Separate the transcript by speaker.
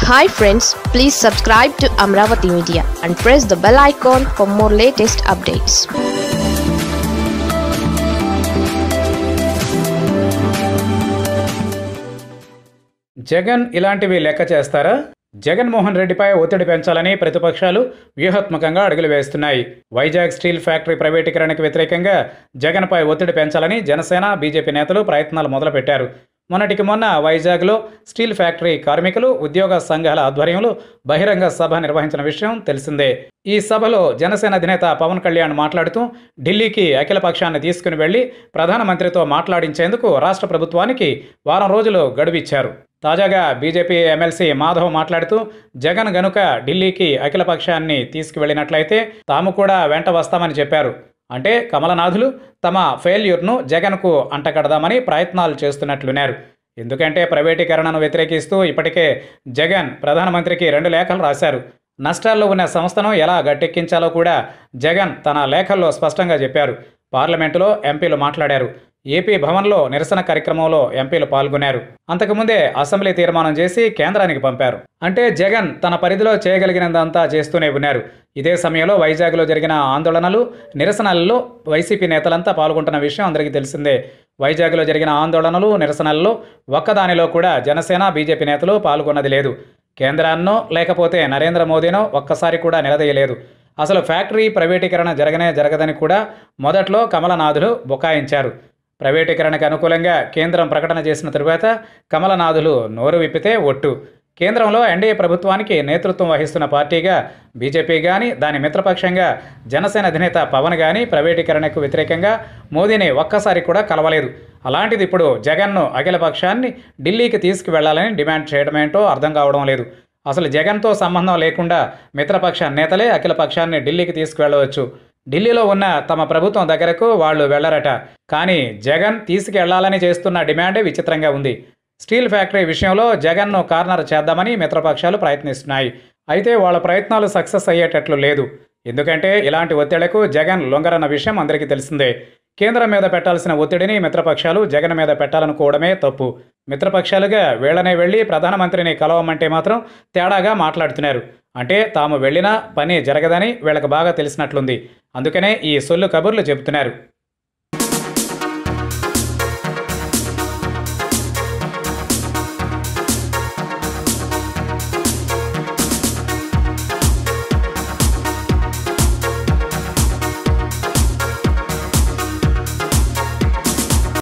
Speaker 1: hi friends please subscribe to Amaravati media and press the bell icon for more latest updates
Speaker 2: Jagan ఇలాంటివి లెక్క చేస్తారా జగన్మోహన్ రెడ్డిపై ఒత్తిడి పెంచాలని ప్రతిపక్షాలు వ్యూహాత్మకంగా అడుగులు వేస్తున్నాయి వైజాగ్ స్టీల్ ఫ్యాక్టరీ ప్రైవేటీకరణకు వ్యతిరేకంగా జగన్పై ఒత్తిడి పెంచాలని జనసేన బీజేపీ నేతలు ప్రయత్నాలు మొదలుపెట్టారు మొన్నటికి మొన్న వైజాగ్లో స్టీల్ ఫ్యాక్టరీ కార్మికులు ఉద్యోగ సంఘాల ఆధ్వర్యంలో బహిరంగ సభ నిర్వహించిన విషయం తెలిసిందే ఈ సభలో జనసేన అధినేత పవన్ కళ్యాణ్ మాట్లాడుతూ ఢిల్లీకి అఖిల పక్షాన్ని తీసుకుని వెళ్లి ప్రధానమంత్రితో మాట్లాడించేందుకు రాష్ట్ర ప్రభుత్వానికి వారం రోజులు గడువిచ్చారు తాజాగా బీజేపీ ఎమ్మెల్సీ మాధవ్ మాట్లాడుతూ జగన్ గనుక ఢిల్లీకి అఖిల పక్షాన్ని తీసుకువెళ్ళినట్లయితే తాము కూడా వెంట వస్తామని చెప్పారు అంటే కమలనాథులు తమ ఫెయిల్యూర్ను జగన్కు అంటగడదామని ప్రయత్నాలు చేస్తున్నట్లున్నారు ఎందుకంటే ప్రైవేటీకరణను వ్యతిరేకిస్తూ ఇప్పటికే జగన్ ప్రధానమంత్రికి రెండు లేఖలు రాశారు నష్టాల్లో ఉన్న సంస్థను ఎలా గట్టెక్కించాలో కూడా జగన్ తన లేఖల్లో స్పష్టంగా చెప్పారు పార్లమెంటులో ఎంపీలు మాట్లాడారు ఏపీ భవన్లో నిరసన కార్యక్రమంలో ఎంపీలు పాల్గొన్నారు అంతకుముందే అసెంబ్లీ తీర్మానం చేసి కేంద్రానికి పంపారు అంటే జగన్ తన పరిధిలో చేయగలిగినందంతా చేస్తూనే ఉన్నారు ఇదే సమయంలో వైజాగ్లో జరిగిన ఆందోళనలు నిరసనలలో వైసీపీ నేతలంతా పాల్గొంటున్న విషయం అందరికీ తెలిసిందే వైజాగ్లో జరిగిన ఆందోళనలు నిరసనల్లో ఒక్కదానిలో కూడా జనసేన బీజేపీ నేతలు పాల్గొన్నది లేదు కేంద్రాన్నో లేకపోతే నరేంద్ర మోదీనో ఒక్కసారి కూడా నిలదీయలేదు అసలు ఫ్యాక్టరీ ప్రైవేటీకరణ జరగనే జరగదని కూడా మొదట్లో కమలనాథులు బుకాయించారు ప్రైవేటీకరణకు అనుకూలంగా కేంద్రం ప్రకటన చేసిన తరువాత కమలనాథులు నోరు విప్పితే ఒట్టు కేంద్రంలో ఎన్డీఏ ప్రభుత్వానికి నేతృత్వం వహిస్తున్న పార్టీగా బీజేపీ కానీ దాని మిత్రపక్షంగా జనసేన అధినేత పవన్ కానీ ప్రైవేటీకరణకు వ్యతిరేకంగా మోదీని ఒక్కసారి కూడా కలవలేదు అలాంటిది ఇప్పుడు జగన్ను అఖిల పక్షాన్ని ఢిల్లీకి తీసుకువెళ్లాలని డిమాండ్ చేయడమేంటో అర్థం కావడం లేదు అసలు జగన్తో సంబంధం లేకుండా మిత్రపక్ష నేతలే అఖిల పక్షాన్ని ఢిల్లీకి తీసుకువెళ్ళవచ్చు ఢిల్లీలో ఉన్న తమ ప్రభుత్వం దగ్గరకు వాళ్ళు వెళ్లరట కానీ జగన్ తీసుకెళ్లాలని చేస్తున్న డిమాండే విచిత్రంగా ఉంది స్టీల్ ఫ్యాక్టరీ విషయంలో జగన్ను కార్నర్ చేద్దామని మిత్రపక్షాలు ప్రయత్నిస్తున్నాయి అయితే వాళ్ళ ప్రయత్నాలు సక్సెస్ అయ్యేటట్లు లేదు ఎందుకంటే ఇలాంటి ఒత్తిళ్లకు జగన్ లొంగరన్న విషయం అందరికీ తెలిసిందే కేంద్రం మీద పెట్టాల్సిన ఒత్తిడిని మిత్రపక్షాలు జగన్ మీద పెట్టాలనుకోవడమే తప్పు మిత్రపక్షాలుగా వీళ్ళనే వెళ్ళి ప్రధానమంత్రిని కలవమంటే మాత్రం తేడాగా మాట్లాడుతున్నారు అంటే తాము వెళ్ళినా పని జరగదని వీళ్ళకి బాగా తెలిసినట్లుంది అందుకనే ఈ సొల్లు కబుర్లు చెబుతున్నారు